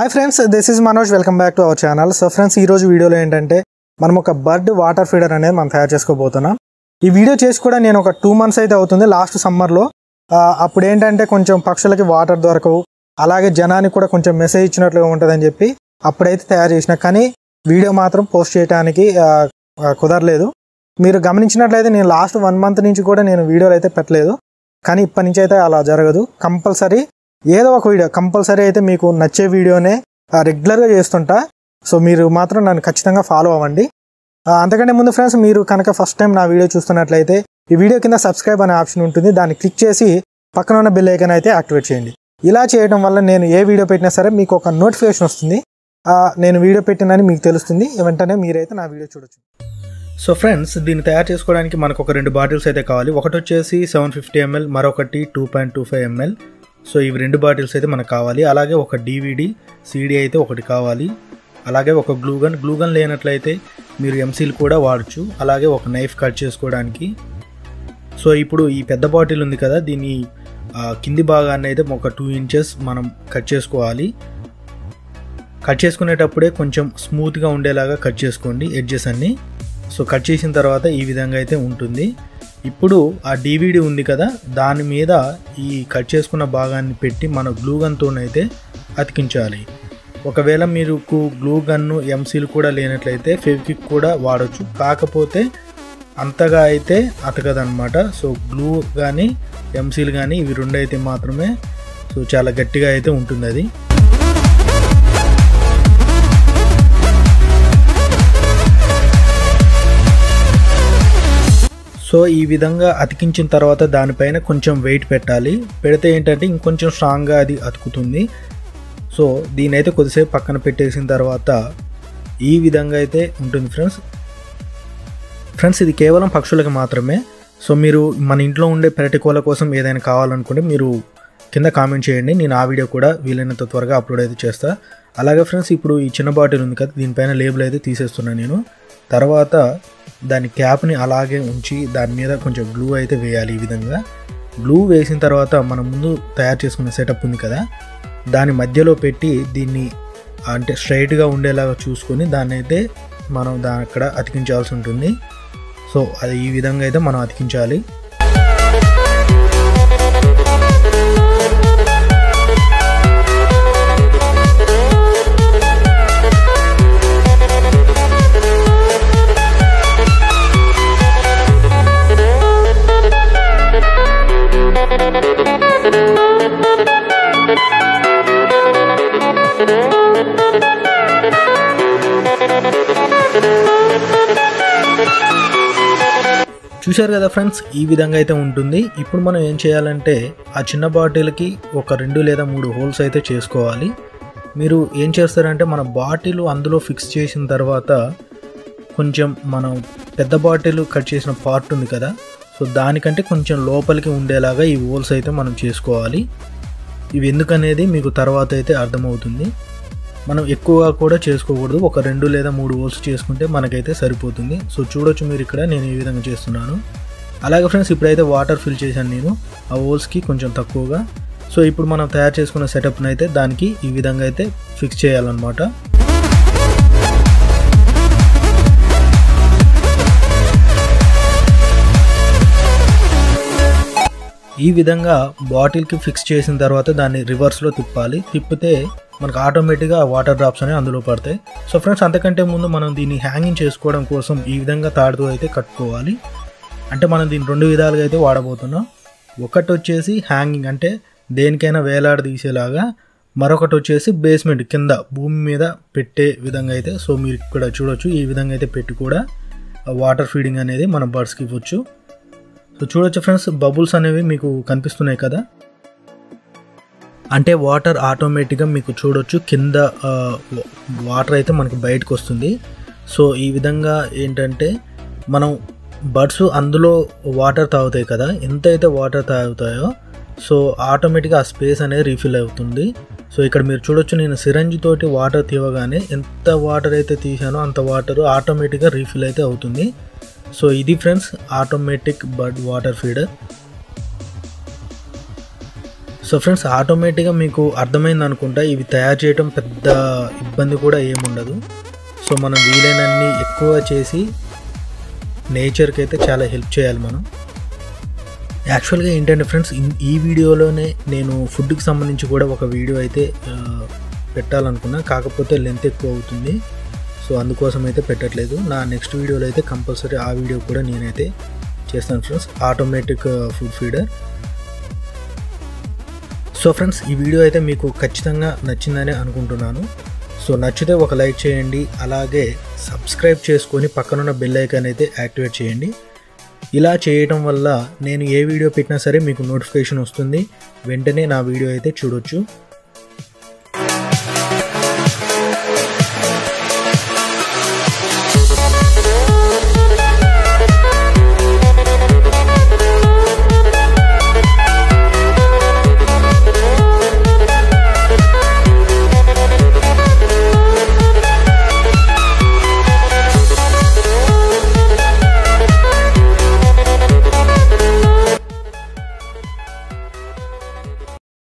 hi friends this is Manoj welcome back to our channel so friends ఈ రోజు వీడియోలో ఏంటంటే మనం ఒక బర్డ్ వాటర్ ఫీడర్ అనేది మనం తయారు చేసుకోబోతున్నాం ఈ వీడియో చేసి కూడా నేను ఒక టూ మంత్స్ అయితే అవుతుంది లాస్ట్ సమ్మర్లో అప్పుడు ఏంటంటే కొంచెం పక్షులకి వాటర్ దొరకవు అలాగే జనానికి కూడా కొంచెం మెసేజ్ ఇచ్చినట్లుగా ఉంటుందని చెప్పి అప్పుడైతే తయారు చేసిన కానీ వీడియో మాత్రం పోస్ట్ చేయడానికి ఆ, ఆ, కుదరలేదు మీరు గమనించినట్లయితే నేను లాస్ట్ వన్ మంత్ నుంచి కూడా నేను వీడియోలు అయితే పెట్టలేదు కానీ ఇప్పటి నుంచి అయితే అలా జరగదు కంపల్సరీ ఏదో ఒక వీడియో కంపల్సరీ అయితే మీకు నచ్చే వీడియోనే ఆ, రెగ్యులర్గా చేస్తుంటా సో మీరు మాత్రం నన్ను ఖచ్చితంగా ఫాలో అవ్వండి ఆ, అంతకంటే ముందు ఫ్రెండ్స్ మీరు కనుక ఫస్ట్ టైం నా వీడియో చూస్తున్నట్లయితే ఈ వీడియో కింద సబ్స్క్రైబ్ అనే ఆప్షన్ ఉంటుంది దాన్ని క్లిక్ చేసి పక్కన ఉన్న బెల్ ఐకాన్ అయితే యాక్టివేట్ చేయండి ఇలా చేయడం వల్ల నేను ఏ వీడియో పెట్టినా సరే మీకు ఒక నోటిఫికేషన్ వస్తుంది ఆ, నేను వీడియో పెట్టినని మీకు తెలుస్తుంది వెంటనే మీరైతే నా వీడియో చూడొచ్చు సో ఫ్రెండ్స్ దీన్ని తయారు చేసుకోవడానికి మనకు ఒక రెండు బాటిల్స్ అయితే కావాలి ఒకటి వచ్చేసి సెవెన్ ఫిఫ్టీ ఎంఎల్ మరొకటి two point two five ML so ఇవి రెండు బాటిల్స్ అయితే మనకు కావాలి అలాగే ఒక డివిడి సిడి అయితే ఒకటి కావాలి అలాగే ఒక గ్లూగన్ గ్లూగన్ లేనట్లయితే మీరు ఎంసీలు కూడా వాడచ్చు అలాగే ఒక నైఫ్ కట్ చేసుకోవడానికి సో ఇప్పుడు ఈ పెద్ద బాటిల్ ఉంది కదా దీన్ని ఆ, కింది భాగాన్ని అయితే ఒక టూ ఇంచెస్ మనం కట్ చేసుకోవాలి కట్ చేసుకునేటప్పుడే కొంచెం స్మూత్గా ఉండేలాగా కట్ చేసుకోండి ఎడ్జెస్ అన్నీ సో కట్ చేసిన తర్వాత ఈ విధంగా అయితే ఉంటుంది ఇప్పుడు ఆ డివిడి ఉంది కదా దాని మీద ఈ కట్ చేసుకున్న భాగాన్ని పెట్టి మన గ్లూ గన్తోనైతే అతికించాలి ఒకవేళ మీరు గ్లూ గన్ను ఎంసీలు కూడా లేనట్లయితే ఫెవికిక్ కూడా వాడచ్చు కాకపోతే అంతగా అయితే అతకదనమాట సో గ్లూ కానీ ఎంసీలు కానీ ఇవి రెండు అయితే మాత్రమే సో చాలా గట్టిగా అయితే ఉంటుంది అది సో ఈ విధంగా అతికించిన తర్వాత దానిపైన కొంచెం వెయిట్ పెట్టాలి పెడితే ఏంటంటే ఇంకొంచెం స్ట్రాంగ్గా అది అతుకుతుంది సో దీని అయితే కొద్దిసేపు పక్కన పెట్టేసిన తర్వాత ఈ విధంగా అయితే ఉంటుంది ఫ్రెండ్స్ ఫ్రెండ్స్ ఇది కేవలం పక్షులకు మాత్రమే సో మీరు మన ఇంట్లో ఉండే పెరటి కోళ్ళ కోసం ఏదైనా కావాలనుకుంటే మీరు కింద కామెంట్ చేయండి నేను ఆ వీడియో కూడా వీలైనంత త్వరగా అప్లోడ్ అయితే చేస్తా అలాగే ఫ్రెండ్స్ ఇప్పుడు ఈ చిన్న బాటిల్ ఉంది కదా దీనిపైన లేబుల్ అయితే తీసేస్తున్నాను నేను తర్వాత దాని క్యాప్ని అలాగే ఉంచి దాని మీద కొంచెం గ్లూ అయితే వేయాలి ఈ విధంగా గ్లూ వేసిన తర్వాత మనం ముందు తయారు చేసుకున్న సెటప్ ఉంది కదా దాని మధ్యలో పెట్టి దీన్ని అంటే స్ట్రైట్గా ఉండేలాగా చూసుకొని దాన్ని అయితే మనం దాని అక్కడ అతికించాల్సి ఉంటుంది సో అది ఈ విధంగా అయితే మనం అతికించాలి చూశారు కదా ఫ్రెండ్స్ ఈ విధంగా అయితే ఉంటుంది ఇప్పుడు మనం ఏం చేయాలంటే ఆ చిన్న బాటిల్కి ఒక రెండు లేదా మూడు హోల్స్ అయితే చేసుకోవాలి మీరు ఏం చేస్తారంటే మన బాటిల్ అందులో ఫిక్స్ చేసిన తర్వాత కొంచెం మనం పెద్ద బాటిల్ కట్ చేసిన పార్ట్ ఉంది కదా సో దానికంటే కొంచెం లోపలికి ఉండేలాగా ఈ హోల్స్ అయితే మనం చేసుకోవాలి ఇవి ఎందుకనేది మీకు తర్వాత అయితే అర్థమవుతుంది మనం ఎక్కువగా కూడా చేసుకోకూడదు ఒక రెండు లేదా మూడు హోల్స్ చేసుకుంటే మనకైతే సరిపోతుంది సో చూడొచ్చు మీరు ఇక్కడ నేను ఈ విధంగా చేస్తున్నాను అలాగే ఫ్రెండ్స్ ఇప్పుడైతే వాటర్ ఫిల్ చేశాను నేను ఆ హోల్స్కి కొంచెం తక్కువగా సో ఇప్పుడు మనం తయారు చేసుకున్న సెటప్ని అయితే దానికి ఈ విధంగా అయితే ఫిక్స్ చేయాలన్నమాట ఈ విధంగా బాటిల్కి ఫిక్స్ చేసిన తర్వాత దాన్ని రివర్స్లో తిప్పాలి తిప్పితే మనకు ఆటోమేటిక్గా వాటర్ డ్రాప్స్ అనేవి అందులో పడతాయి సో ఫ్రెండ్స్ అంతకంటే ముందు మనం దీన్ని హ్యాంగింగ్ చేసుకోవడం కోసం ఈ విధంగా తాడుతో అయితే కట్టుకోవాలి అంటే మనం దీన్ని రెండు విధాలుగా అయితే వాడబోతున్నాం ఒకటి వచ్చేసి హ్యాంగింగ్ అంటే దేనికైనా వేలాడదీసేలాగా మరొకటి వచ్చేసి బేస్మెంట్ కింద భూమి మీద పెట్టే విధంగా అయితే సో మీరు ఇక్కడ చూడొచ్చు ఈ విధంగా అయితే పెట్టి కూడా వాటర్ ఫీడింగ్ అనేది మన బర్డ్స్కి ఇవ్వచ్చు సో చూడొచ్చు ఫ్రెండ్స్ బబుల్స్ అనేవి మీకు కనిపిస్తున్నాయి కదా అంటే వాటర్ ఆటోమేటిక్గా మీకు చూడొచ్చు కింద ఆ, వాటర్ అయితే మనకి బయటకు వస్తుంది సో ఈ విధంగా ఏంటంటే మనం బర్డ్స్ అందులో వాటర్ తాగుతాయి కదా ఎంత అయితే వాటర్ తాగుతాయో సో ఆటోమేటిక్గా ఆ స్పేస్ అనేది రీఫిల్ అవుతుంది సో ఇక్కడ మీరు చూడొచ్చు నేను సిరంజి తోటి వాటర్ తీవగానే ఎంత వాటర్ అయితే తీసానో అంత వాటర్ ఆటోమేటిక్గా రీఫిల్ అయితే అవుతుంది సో ఇది friends automatic bird water feeder so friends ఆటోమేటిక్గా మీకు అర్థమైంది అనుకుంటా ఇవి తయారు చేయడం పెద్ద ఇబ్బంది కూడా ఏముండదు సో మనం వీలైనన్ని ఎక్కువ చేసి నేచర్కి అయితే చాలా హెల్ప్ చేయాలి మనం యాక్చువల్గా ఏంటంటే ఫ్రెండ్స్ ఇన్- ఈ వీడియోలోనే నేను ఫుడ్కి సంబంధించి కూడా ఒక వీడియో అయితే ఆ, పెట్టాలనుకున్నా కాకపోతే లెంత్ ఎక్కువ అవుతుంది సో అందుకోసం అయితే పెట్టట్లేదు నా నెక్స్ట్ వీడియోలో అయితే కంపల్సరీ ఆ వీడియో కూడా నేనైతే చేస్తాను friends automatic food feeder so friends ఈ వీడియో అయితే మీకు ఖచ్చితంగా నచ్చిందని అనుకుంటున్నాను సో నచ్చితే ఒక లైక్ చేయండి అలాగే సబ్స్క్రైబ్ చేసుకొని పక్కనున్న బెల్ ఐకాన్ అయితే యాక్టివేట్ చేయండి ఇలా చేయటం వల్ల నేను ఏ వీడియో పెట్టినా సరే మీకు నోటిఫికేషన్ వస్తుంది వెంటనే నా వీడియో అయితే చూడొచ్చు